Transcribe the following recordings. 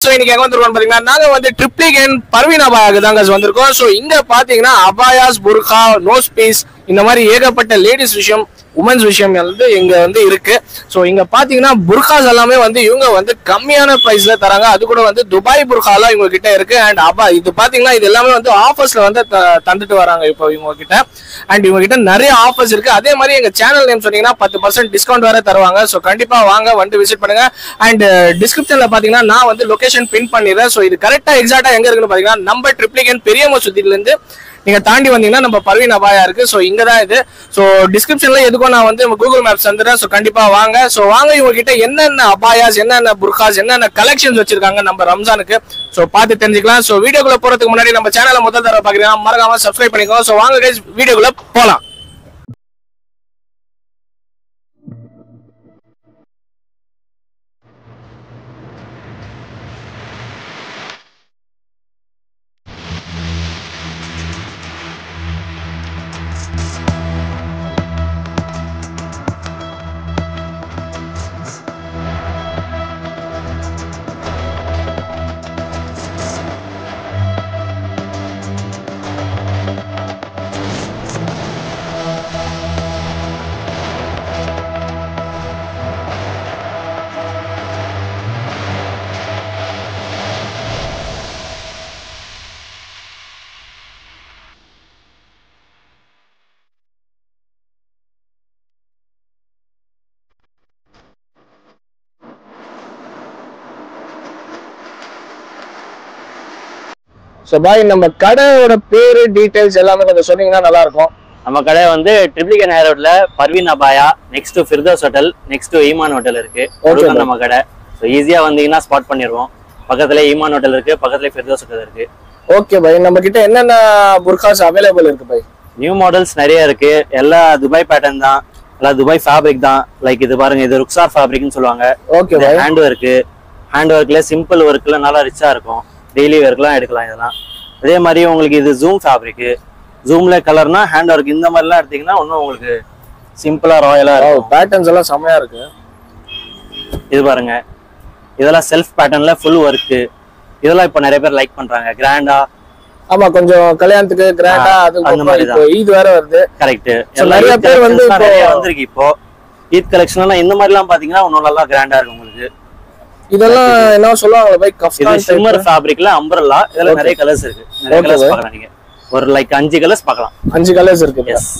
So இன்னைக்கு எங்க வந்திருக்கோம் பாத்தீங்கன்னா நாங்க வந்து ட்ரிப்ளிகேன் பர்வீன் அபாயாக்கு தாங்க வந்திருக்கோம் ஸோ இங்க பாத்தீங்கன்னா அபாயாஸ் புர்கா நோஸ் பீஸ் இந்த மாதிரி ஏகப்பட்ட லேடிஸ் விஷயம் உமன்ஸ் விஷயம் வந்து இங்க வந்து இருக்கு ஸோ இங்க பாத்தீங்கன்னா புர்காஸ் எல்லாமே வந்து இவங்க வந்து கம்மியான பிரைஸ்ல தராங்க அது கூட வந்து துபாய் புர்காலாம் இவங்க கிட்ட இருக்கு அண்ட் அப்பா இது பாத்தீங்கன்னா இது எல்லாமே வந்து ஆஃபர்ஸ்ல வந்து த- தந்துட்டு வராங்க இப்போ இவங்க கிட்ட அண்ட் இவங்க கிட்ட நிறைய ஆஃபர்ஸ் இருக்கு அதே மாதிரி எங்க சேனல் நேம் சொன்னீங்கன்னா பத்து பர்சன்ட் டிஸ்கவுண்ட் வேற தருவாங்க ஸோ கண்டிப்பா வாங்க வந்து விசிட் பண்ணுங்க அண்ட் டிஸ்கிரிப்ஷன்ல பாத்தீங்கன்னா நான் வந்து லொகேஷன் பின் பண்ணிடுறேன் ஸோ இது கரெக்டா எக்ஸாக்டா எங்க இருக்குன்னு பாத்தீங்கன்னா நம்ம ட்ரிப்ளிகன் பெரிய மசூதியில இருந்து நீங்க தாண்டி வந்தீங்கன்னா நம்ம பர்வீன் அபாயா இருக்கு ஸோ இங்க தான் இது ஸோ டிஸ்கிரிப்ஷன்ல எதுக்கும் நான் வந்து கூகுள் மேப்ஸ் தந்துடுறேன் ஸோ கண்டிப்பா வாங்க ஸோ வாங்க இவங்க கிட்ட என்னென்ன அபாயாஸ் என்னென்ன புர்காஸ் என்னென்ன கலெக்ஷன்ஸ் வச்சிருக்காங்க நம்ம ரம்ஜானுக்கு ஸோ பார்த்து தெரிஞ்சுக்கலாம் ஸோ வீடியோக்குள்ள போறதுக்கு முன்னாடி நம்ம சேனலை முதல் தடவை பாக்குறீங்கன்னா மறக்காம சப்ஸ்கிரைப் பண்ணிக்கோங்க ஸோ வாங்க guys வீடியோக்குள்ள போலாம் ஸோ பாய் நம்ம கடையோட பேரு டீடைல்ஸ் எல்லாமே கொஞ்சம் சொன்னீங்கன்னா நல்லா இருக்கும் நம்ம கடை வந்து ட்ரிப்ளிகன் ஹேர் ரோட்ல பர்வீன் அபாயா next to Firdous hotel next to Iman hotel இருக்கு அதுதான் bro. நம்ம கடை ஸோ ஈஸியா வந்தீங்கன்னா ஸ்பாட் பண்ணிடுவோம் பக்கத்துல ஈமான் ஹோட்டல் இருக்கு பக்கத்துல ஃபிர்தோஸ் ஹோட்டல் இருக்கு ஓகே பாய் நம்ம கிட்ட என்னென்ன புர்காஸ் அவைலபிள் இருக்கு பாய் நியூ மாடல்ஸ் நிறைய இருக்கு எல்லா துபாய் பேட்டர்ன் தான் எல்லாம் துபாய் ஃபேப்ரிக் தான் லைக் இது பாருங்க இது ருக்ஸார் ஃபேப்ரிக்னு சொல்லுவாங்க ஓகே பாய் ஹேண்ட் ஒர்க்கு ஹேண்ட் ஒர்க்ல சிம்பிள் ஒர்க்ல நல்லா ரிச்சா இருக்கும் டெய்லி ஒர்க்லாம் எடுக்கலாம் இதெல்லாம் அதே மாதிரி உங்களுக்கு இது ஜூம் ஃபேப்ரிக் ஜூம்ல கலர்னா ஹேண்ட் ஒர்க் இந்த மாதிரிலாம் எடுத்தீங்கன்னா இன்னும் உங்களுக்கு சிம்பிளா ராயலா இருக்கும் பேட்டர்ன்ஸ் எல்லாம் செமையா இருக்கு இது பாருங்க இதெல்லாம் செல்ஃப் பேட்டர்ன்ல ஃபுல் ஒர்க்கு இதெல்லாம் இப்போ நிறைய பேர் லைக் பண்றாங்க கிராண்டா ஆமா கொஞ்சம் கல்யாணத்துக்கு கிராண்டா ஆ, அது அந்த மாதிரி இப்போ ஈத் வேற வருது கரெக்ட் So, நிறைய பேர் வந்து இப்போ- நிறைய வந்திருக்கு இப்போ ஈத் கலெக்ஷன் எல்லாம் இந்த மாதிரி எல்லாம் பாத்தீங்கன்னா இன்னும் நல்லா கிராண்டா இருக்கும் உங்களுக்கு இதெல்லாம் என்ன சொல்லுவாங்க பாய் இது கஃப்தான் ஷிம்மர் ஃபேப்ரிக்ல அம்பரல்லா இதெல்லாம் Okay. நிறைய கலர்ஸ் இருக்கு நிறைய Okay, கலர்ஸ் bye. பார்க்கலாம் நீங்க ஒரு லைக் அஞ்சு கலர்ஸ் பார்க்கலாம் அஞ்சு கலர்ஸ் இருக்கு எஸ்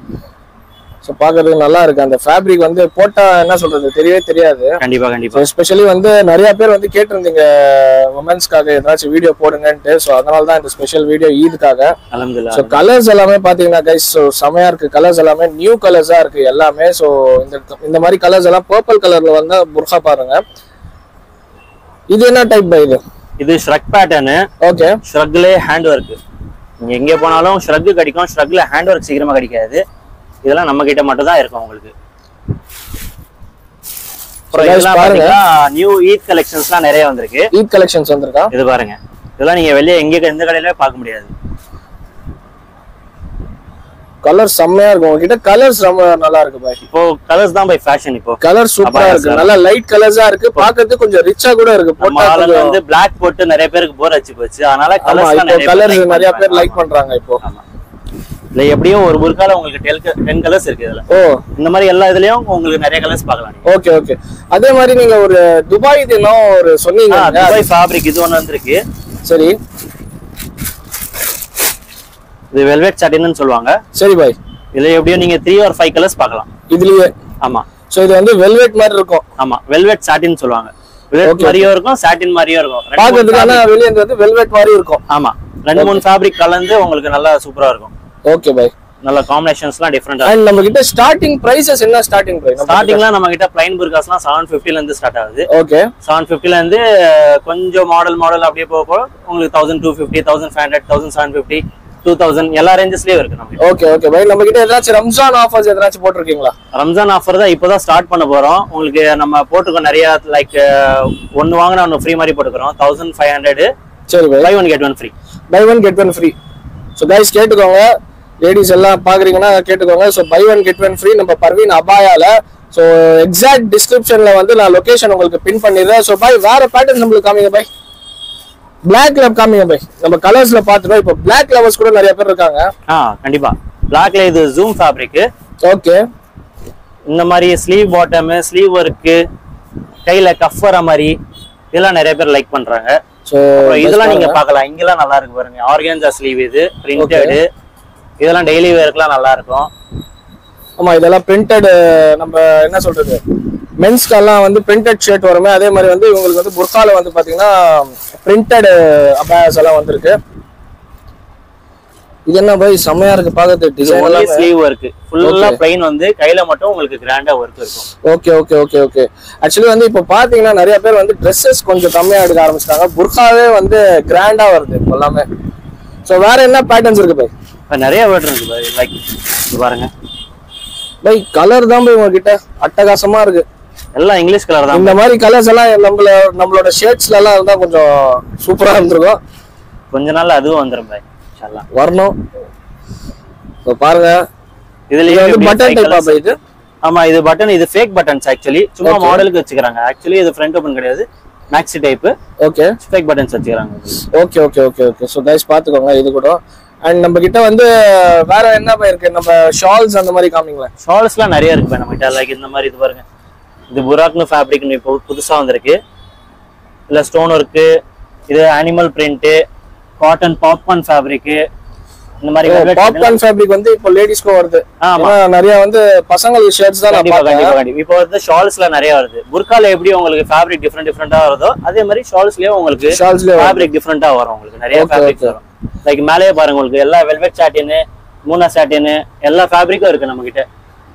ஸோ பார்க்கறதுக்கு நல்லா இருக்கு அந்த ஃபேப்ரிக் வந்து போட்டா என்ன சொல்றது தெரியவே தெரியாது கண்டிப்பா கண்டிப்பா எஸ்பெஷலி வந்து நிறைய பேர் வந்து கேட்டிருந்தீங்க உமன்ஸ்க்காக ஏதாச்சும் வீடியோ போடுங்கன்ட்டு ஸோ அதனால தான் இந்த ஸ்பெஷல் வீடியோ ஈதுக்காக அலமதுல்லா ஸோ கலர்ஸ் எல்லாமே பாத்தீங்கன்னா கைஸ் ஸோ செமையா இருக்கு கலர்ஸ் எல்லாமே நியூ கலர்ஸா இருக்கு எல்லாமே ஸோ இந்த இந்த மாதிரி கலர்ஸ் எல்லாம் பர்பிள் கலர்ல வந்து புர்கா பாருங்க இது என்ன டைப் பை இது இது ஷ்ரக் பேட்டர்னு ஓகே ஷ்ரக்லே ஹேண்ட் ஒர்க் நீங்க எங்க போனாலும் ஷ்ரக் கிடைக்கும் ஷ்ரக்ல ஹேண்ட் ஒர்க் சீக்கிரமா கிடைக்காது இதெல்லாம் நம்ம கிட்ட மட்டும் தான் இருக்கும் உங்களுக்கு அப்புறம் guys, இதெல்லாம் பாருங்க. பாத்தீங்கன்னா நியூ ஈத் கலெக்ஷன்ஸ்லாம் நிறைய வந்திருக்கு ஈத் கலெக்ஷன்ஸ் வந்திருக்கா இது பாருங்க இதெல்லாம் நீங்க வெளியே எங்க எந்த கடையில பார்க்க முடியாது கலர் செம்மையா இருக்கும் உங்ககிட்ட கலர்ஸ் ரொம்ப நல்லா இருக்கு பாய் இப்போ கலர்ஸ் தான் பை ஃபேஷன் இப்போ கலர் சூப்பரா Abaya இருக்கு sir. நல்லா லைட் கலர்ஸா இருக்கு பாக்குறதுக்கு கொஞ்சம் ரிச்சா கூட இருக்கு நம்ம போட்டா ஆளுங்க கொஞ்சம் வந்து பிளாக் போட்டு நிறைய பேருக்கு போர் அடிச்சு போச்சு அதனால ஆமா கலர்ஸ் இப்போ கலர்ஸ் நிறைய பேர் லைக் பண்றாங்க இப்போ ஆமா இல்ல எப்படியும் ஒரு முறுக்கால உங்களுக்கு டெல் டென் கலர்ஸ் இருக்கு இதுல ஓ இந்த மாதிரி எல்லா இதுலயும் உங்களுக்கு நிறைய கலர்ஸ் பார்க்கலாம் நீங்க ஓகே ஓகே அதே மாதிரி நீங்க ஒரு துபாய் தினம் ஒரு சொன்னீங்க ஆ, துபாய் ஃபேப்ரிக் இது ஒண்ணு வந்திருக்கு சரி இது வெல்வெட் சாட்டின்னு சொல்லுவாங்க சரி பாய் இதுல எப்படியும் நீங்க த்ரீ ஆர் ஃபைவ் கலர்ஸ் பார்க்கலாம் இதுலயே ஆமா சோ இது வந்து வெல்வெட் மாதிரி இருக்கும் ஆமா வெல்வெட் சாட்டின் சொல்லுவாங்க வெல்வெட் Okay. மாதிரியும் இருக்கும் சாட்டின் மாதிரியும் இருக்கும் ரெண்டு மூணு பாக்குறதுக்கு ஆனா fabric- வெளியே இருந்து வந்து வெல்வெட் மாதிரி இருக்கும் ஆமா ரெண்டு மூணு ஃபேப்ரிக் கலந்து உங்களுக்கு நல்லா சூப்பரா இருக்கும் ஓகே பாய் நல்ல காம்பினேஷன்ஸ்லாம் டிஃப்ரெண்டா அண்ட் நம்ம கிட்ட ஸ்டார்டிங் பிரைசஸ் என்ன ஸ்டார்டிங் பிரைஸ் ஸ்டார்டிங்ல நம்ம கிட்ட பிளைன் புர்காஸ்லாம் செவன் ஃபிஃப்டில இருந்து ஸ்டார்ட் ஆகுது ஓகே செவன் ஃபிஃப்டில இருந்து கொஞ்சம் மாடல் மாடல் அப்படியே போக போக உங்களுக்கு thousand two fifty thousand five hundred thousand seven fifty two thousand எல்லா ரேஞ்சஸ்லயும் இருக்கு நம்ம ஓகே ஓகே பாய் நம்ம கிட்ட ஏதாச்சும் ரம்ஜான் ஆஃபர்ஸ் ஏதாச்சும் போட்டிருக்கீங்களா ரம்ஜான் ஆஃபர் தான் இப்போதான் ஸ்டார்ட் பண்ண போறோம் உங்களுக்கு நம்ம போட்டிருக்கோம் நிறைய லைக் ஒன்னு வாங்கினா ஒன்னு ஃப்ரீ மாதிரி போட்டுக்கிறோம் தௌசண்ட் ஃபைவ் ஹண்ட்ரட் சரி பாய் buy one get one free buy one get one free so guys கேட்டுக்கோங்க லேடிஸ் எல்லாம் பாக்குறீங்கன்னா கேட்டுக்கோங்க so buy one get one free நம்ம பர்வீன் அபாயால ஸோ எக்ஸாக்ட் டிஸ்கிரிப்ஷன்ல வந்து நான் லொகேஷன் உங்களுக்கு பின் பண்ணிடுறேன் ஸோ பாய் வேற பேட்டர்ன் நம்மளுக்கு காமிங்க பாய் பிளாக்ல காமிங்க பை நம்ம கலர்ஸ்ல பாத்துட்டோம் இப்போ பிளாக் லவர்ஸ் கூட நிறைய பேர் இருக்காங்க ஆ கண்டிப்பா பிளாக்ல இது ஜூம் ஃபேப்ரிக் ஓகே இந்த மாதிரி ஸ்லீவ் பாட்டம் ஸ்லீவ் ஒர்க்கு கையில கஃப் வர மாதிரி இதெல்லாம் நிறைய பேர் லைக் பண்றாங்க ஸோ அப்புறம் இதெல்லாம் நீங்க பார்க்கலாம் இங்கெல்லாம் நல்லா இருக்கு பாருங்க ஆர்கன்ஜா ஸ்லீவ் இது பிரிண்டடு இதெல்லாம் டெய்லி வேர்க்குலாம் நல்லா இருக்கும் ஆமா இதெல்லாம் பிரிண்டட் நம்ம என்ன சொல்றது மென்ஸ்க்கெல்லாம் வந்து பிரிண்டட் ஷர்ட் வருமே அதே மாதிரி வந்து இவங்களுக்கு வந்து புர்கால வந்து பாத்தீங்கன்னா பிரிண்டட் அபாயாஸ் எல்லாம் வந்திருக்கு இது என்ன பை செம்மையா இருக்கு பாக்கிறது டிசைன் ஒன்லி எல்லாம் ஸ்லீவ் ஒர்க் ஃபுல்லா பிளைன் வந்து கையில மட்டும் உங்களுக்கு கிராண்டா ஒர்க் இருக்கும் okay okay okay okay actually வந்து இப்போ பாத்தீங்கன்னா நிறைய பேர் வந்து ட்ரெஸ்ஸஸ் கொஞ்சம் கம்மியா எடுக்க ஆரம்பிச்சிட்டாங்க புர்காவே வந்து கிராண்டா வருது இப்போ எல்லாமே ஸோ வேற என்ன பேட்டர்ன்ஸ் இருக்கு பை இப்ப நிறைய வேர்ட் இருக்கு லைக் பாருங்க பை கலர் தான் போய் உங்ககிட்ட அட்டகாசமா இருக்கு எல்லாம் இங்கிலீஷ் கலர் தான் இந்த மாதிரி கலர்ஸ் எல்லாம் நம்மள நம்மளோட ஷர்ட்ஸ்ல எல்லாம் இருந்தா கொஞ்சம் சூப்பரா இருந்திருக்கும் கொஞ்ச நாள்ல அதுவும் வந்துரும் பாய் இன்ஷால்லா வரணும் இப்போ பாருங்க இது இதுலயே வந்து இப்படி பட்டன் five டைப்பா colours. இது ஆமா இது பட்டன் இது ஃபேக் பட்டன்ஸ் ஆக்சுவலி சும்மா Okay. மாடலுக்கு வச்சுக்கிறாங்க ஆக்சுவலி இது ஃப்ரண்ட் ஓபன் கிடையாது maxi type okay fake buttons வச்சுக்கிறாங்க okay okay okay okay so guys பார்த்துக்கோங்க இது கூட அண்ட் நம்ம கிட்ட வந்து வேற என்ன பை இருக்கு நம்ம ஷால்ஸ் அந்த மாதிரி காமிங்களேன் ஷால்ஸ்லாம் நிறைய இருக்கு பாய் நம்ம கிட்ட லைக் இந்த மாதிரி இது பாருங்க இது புராக்னு ஃபேப்ரிக்னு இப்போ புதுசா வந்திருக்கு இல்ல ஸ்டோன் ஒர்க்கு இது animal print cotton popcorn fabric இந்த மாதிரி velvet பாப்கார்ன் ஃபேப்ரிக் வந்து இப்போ லேடிஸ்க்கும் வருது ஆமா. ஏன்னா நிறைய வந்து பசங்களுக்கு ஷர்ட்ஸ் தான் நான் கண்டிப்பா பார்த்தேன் கண்டிப்பா கண்டிப்பா இப்போ வந்து ஷால்ஸ்ல நிறைய வருது புர்கால எப்படி உங்களுக்கு ஃபேப்ரிக் டிஃப்ரெண்ட் டிஃப்ரெண்டா வருதோ அதே மாதிரி ஷால்ஸ்லயும் உங்களுக்கு ஷால்ஸ்லயே ஃபேப்ரிக் டிஃப்ரெண்டா வரும் உங்களுக்கு நிறைய Okay, ஃபேப்ரிக்ஸ் okay. வரும் லைக் மேலேயே பாருங்க உங்களுக்கு எல்லா வெல்வெட் சாட்டின் மூனா சாட்டின் எல்லா ஃபேப்ரிக்கும் இருக்கு நம்ம கிட்ட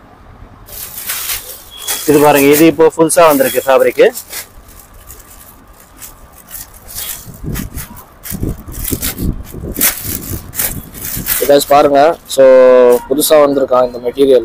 இது பாருங்க இது இப்போ ஃபுல்ஸா வந்திருக்கு ஃபேப்ரிக் கைஸ் பாருங்க ஸோ புதுசா வந்திருக்கான் இந்த மெட்டீரியல்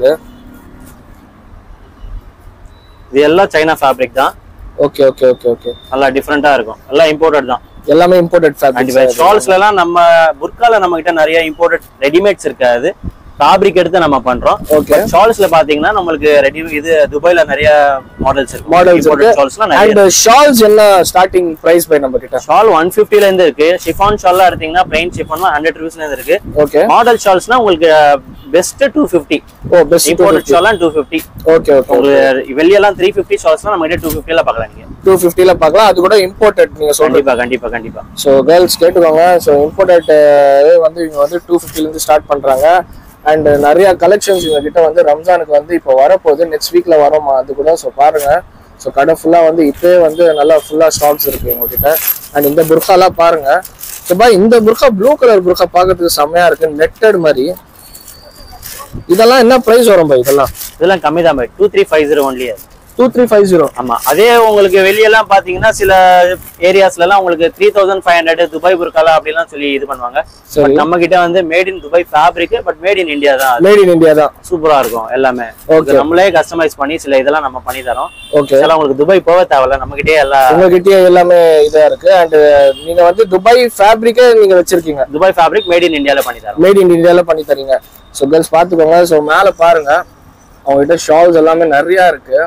இது எல்லாம் சைனா ஃபேப்ரிக் தான் ஓகே ஓகே ஓகே ஓகே நல்லா டிஃப்ரெண்டா இருக்கும் எல்லாம் இம்போர்ட்டட் தான் எல்லாமே இம்போர்ட்டட் கண்டிப்பா ஃபேப்ரிக் ஷால்ஸ்ல எல்லாம் நம்ம புர்கால நம்ம கிட்ட நிறைய இம்போர்ட்டட் ரெடிமேட்ஸ் இருக்காது ஃபேப்ரிக் எடுத்து நம்ம பண்றோம் ஓகே ஷால்ஸ்ல பாத்தீங்கன்னா நம்மளுக்கு ரெடி இது துபாய்ல நிறைய மாடல்ஸ் இருக்கு மாடல்ஸ் இருக்கு ஷால்ஸ்லாம் நிறைய அண்ட் ஷால்ஸ் என்ன ஸ்டார்டிங் பிரைஸ் பை நம்ம கிட்ட ஷால் ஒன் ல இருந்து இருக்கு ஷிஃபான் ஷால்லாம் எடுத்தீங்கன்னா பிளைன் ஷிஃபான் ஹண்ட்ரட் ருபீஸ்ல இருந்து இருக்கு ஓகே மாடல் ஷால்ஸ்னா உங்களுக்கு best two fifty oh best imported ஷால்லாம் டூ ஃபிஃப்டி ஓகே ஓகே உங்களுக்கு வெளியெல்லாம் த்ரீ ஃபிஃப்டி ஷால்ஸ்லாம் நம்ம கிட்ட டூ ஃபிஃப்டில பார்க்கலாம் நீங்க டூ ஃபிஃப்டில பார்க்கலாம் அது கூட இம்போர்ட்டட் நீங்க சொல்றீங்க கண்டிப்பா கண்டிப்பா கண்டிப்பா ஸோ கேர்ள்ஸ் கேட்டுக்கோங்க ஸோ இம்போர்ட்டட் வந்து இவங்க வந்து டூ இருந்து ஸ்டார்ட் பண்றாங்க அண்ட் நிறைய கலெக்ஷன்ஸ் இவங்க கிட்ட வந்து ரம்ஜானுக்கு வந்து இப்போ வரப்போகுது நெக்ஸ்ட் வீக்ல வரோமா அது கூட ஸோ பாருங்க ஸோ கடை ஃபுல்லா வந்து இப்பவே வந்து நல்லா ஃபுல்லா ஸ்டாக்ஸ் இருக்கு இவங்க கிட்ட அண்ட் இந்த புர்காலாம் பாருங்க ஸோ பா இந்த புர்கா ப்ளூ கலர் புர்கா பார்க்கறதுக்கு செம்மையா இருக்கு நெட்டட் மாதிரி இதெல்லாம் என்ன பிரைஸ் வரும் பா இதெல்லாம் இதெல்லாம் கம்மி தான் two three five zero only two three five zero ஆமா அதே உங்களுக்கு வெளியெல்லாம் பாத்தீங்கன்னா சில ஏரியாஸ்ல எல்லாம் உங்களுக்கு three thousand five hundred Dubai புர்காலா அப்படிலாம் சொல்லி இது பண்ணுவாங்க சரி But நம்ம கிட்ட வந்து made in Dubai fabric but made in India தான் மேட் இன் இந்தியா தான் சூப்பரா இருக்கும் எல்லாமே Okay. இது நம்மளே கஸ்டமைஸ் பண்ணி சில இதெல்லாம் நம்ம பண்ணி தரோம் ஓகே சில உங்களுக்கு துபாய் போக தேவையில்ல நம்ம கிட்டே எல்லா உங்ககிட்டயே எல்லாமே இதா இருக்கு அண்ட் நீங்க வந்து துபாய் ஃபேப்ரிக்கே நீங்க வச்சிருக்கீங்க துபாய் ஃபேப்ரிக் மேட் இன் இந்தியால பண்ணி தரோம் மேட் இன் இந்தியால பண்ணி தரீங்க ஸோ கேர்ள்ஸ் பார்த்துக்கோங்க ஸோ மேலே பாருங்க அவங்ககிட்ட ஷால்ஸ் எல்லாமே நிறைய இருக்கு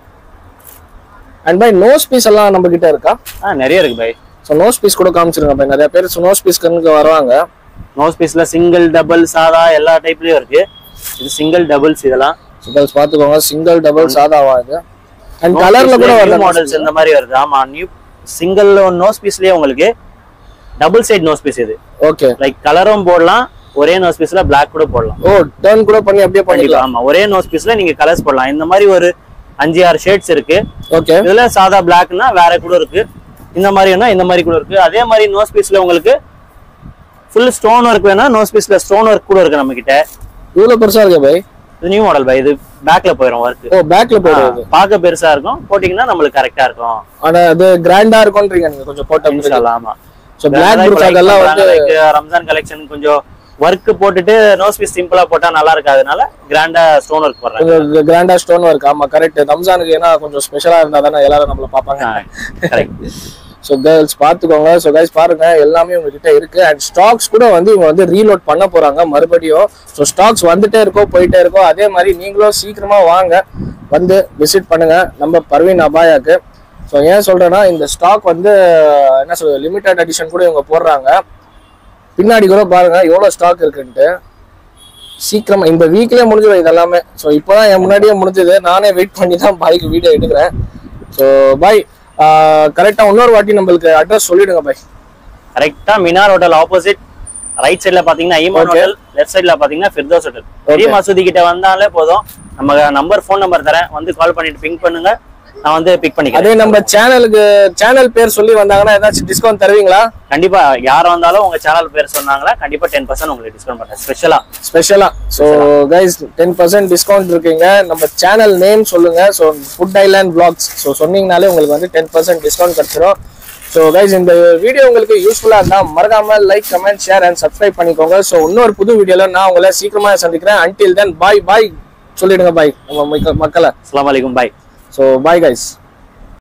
அண்ட் பை நோஸ் பீஸ் எல்லாம் நம்ம கிட்ட இருக்கா ஆ நிறைய இருக்கு பை ஸோ நோஸ் பீஸ் கூட காமிச்சிருங்க பை நிறைய பேர் நோஸ் பீஸ் கண்ணுக்கு வருவாங்க நோஸ் பீஸ்ல சிங்கிள் டபுள் சாதா எல்லா டைப்லயும் இருக்கு இது சிங்கிள் டபுள்ஸ் இதெல்லாம் ஸோ கேர்ள்ஸ் பார்த்துக்கோங்க சிங்கிள் டபுள் சாதாவா இது அண்ட் கலர்ல கூட வரல மாடல்ஸ் இந்த மாதிரி வருது ஆமா நியூ சிங்கிள் நோஸ் பீஸ்லயே உங்களுக்கு டபுள் சைடு நோஸ் பீஸ் இது ஓகே லைக் கலரும் போடலாம் ஒரே நோஸ் பீஸ்ல Black கூட போடலாம் ஓ டர்ன் கூட பண்ணி அப்படியே கண்டிப்பா பண்ணிக்கலாம் ஆமா ஒரே நோஸ் பீஸ்ல நீங்க கலர்ஸ் போடலாம் இந்த மாதிரி ஒரு அஞ்சு ஆறு ஷேட்ஸ் இருக்கு ஓகே இதுல சாதா பிளாக்னா வேற கூட இருக்கு இந்த மாதிரினா இந்த மாதிரி கூட இருக்கு அதே மாதிரி நோஸ் பீஸ்ல உங்களுக்கு ஃபுல் ஸ்டோன் ஒர்க் வேணா நோஸ் பீஸ்ல ஸ்டோன் ஒர்க் கூட இருக்கு நம்ம கிட்ட இவ்வளவு பெருசா இருக்கு பை இது நியூ மாடல் பை இது பேக்ல போயிடும் ஒர்க் ஓ பேக்ல போடுறது பார்க்க பெருசா இருக்கும் போட்டீங்கன்னா நம்மளுக்கு கரெக்டா இருக்கும் ஆனா அது கிராண்டா இருக்கும்ன்றீங்க நீங்க கொஞ்சம் போட்ட இன்ஷால்லா, ஆமா ஸோ பிளாக் புர்காக்கெல்லாம் வந்து Like, ரம்ஜான் கலெக்ஷன் கொஞ்சம் ஒர்க் போட்டுட்டு நோஸ் பீஸ் சிம்பிளா போட்டா நல்லா இருக்காதனால கிராண்டா ஸ்டோன் ஒர்க் போடுறாங்க கொஞ்சம் கிராண்டா ஸ்டோன் ஒர்க் ஆமா கரெக்ட் ரம்ஜானுக்கு ஏன்னா கொஞ்சம் ஸ்பெஷலா இருந்தா தானே எல்லாரும் நம்மள பாப்பாங்க கரெக்ட் ஸோ கேர்ள்ஸ் பார்த்துக்கோங்க ஸோ கைஸ் பாருங்க எல்லாமே உங்ககிட்ட இருக்கு அண்ட் ஸ்டாக்ஸ் கூட வந்து இவங்க வந்து ரீலோட் பண்ண போறாங்க மறுபடியும் ஸோ ஸ்டாக்ஸ் வந்துட்டே இருக்கோ போயிட்டே இருக்கோ அதே மாதிரி நீங்களும் சீக்கிரமா வாங்க வந்து விசிட் பண்ணுங்க நம்ம பர்வீன் அபாயாக்கு ஸோ ஏன் சொல்றேன்னா இந்த ஸ்டாக் வந்து என்ன சொல்றது லிமிடெட் எடிஷன் கூட இவங்க போடுறாங்க பின்னாடி கூட பாருங்க எவ்வளோ ஸ்டாக் இருக்குன்ட்டு சீக்கிரமா இந்த வீக்லயே முடிஞ்சிடும் இது எல்லாமே ஸோ இப்போதான் என் முன்னாடியே முடிஞ்சது நானே வெயிட் பண்ணி தான் பாய்க்கு வீடியோ எடுக்கிறேன் ஸோ பாய் கரெக்டாக இன்னொரு வாட்டி நம்மளுக்கு அட்ரஸ் சொல்லிடுங்க பாய் கரெக்டா மினார் ஹோட்டல் ஆப்போசிட் ரைட் சைடுல பாத்தீங்கன்னா ஈமான் Okay. ஹோட்டல் லெஃப்ட் சைடுல பாத்தீங்கன்னா ஃபிர்தோஸ் ஹோட்டல் பெரிய மசூதி கிட்ட வந்தாலே போதும் நம்ம நம்பர் ஃபோன் நம்பர் தரேன் வந்து கால் பண்ணிட்டு பிங் பண்ணுங்க நான் வந்து பிக் பண்ணிக்கிறேன் அதே நம்ம சேனலுக்கு சேனல் பேர் சொல்லி வந்தாங்கன்னா ஏதாச்சும் டிஸ்கவுண்ட் தருவீங்களா கண்டிப்பா யார் வந்தாலும் உங்க சேனல் பேர் சொன்னாங்களா கண்டிப்பா டென் பர்சன்ட் உங்களுக்கு டிஸ்கவுண்ட் பண்றேன் ஸ்பெஷலா ஸ்பெஷலா so guys ten percent discount இருக்கீங்க நம்ம சேனல் நேம் சொல்லுங்க so food island blogs so சொன்னீங்கனாலே உங்களுக்கு வந்து டென் பர்சன்ட் டிஸ்கவுண்ட் கிடைச்சிரும் ஸோ கைஸ் இந்த வீடியோ உங்களுக்கு யூஸ்ஃபுல்லாக இருந்தால் மறக்காம like comment share and subscribe பண்ணிக்கோங்க ஸோ இன்னொரு புது வீடியோவில் நான் உங்களை சீக்கிரமா சந்திக்கிறேன் அன்டில் தென் பாய் பாய் சொல்லிடுங்க பாய் நம்ம மக்க- மக்களை அஸ்ஸலாமு அலைக்கும் பாய் ஸோ பாய் கைஸ்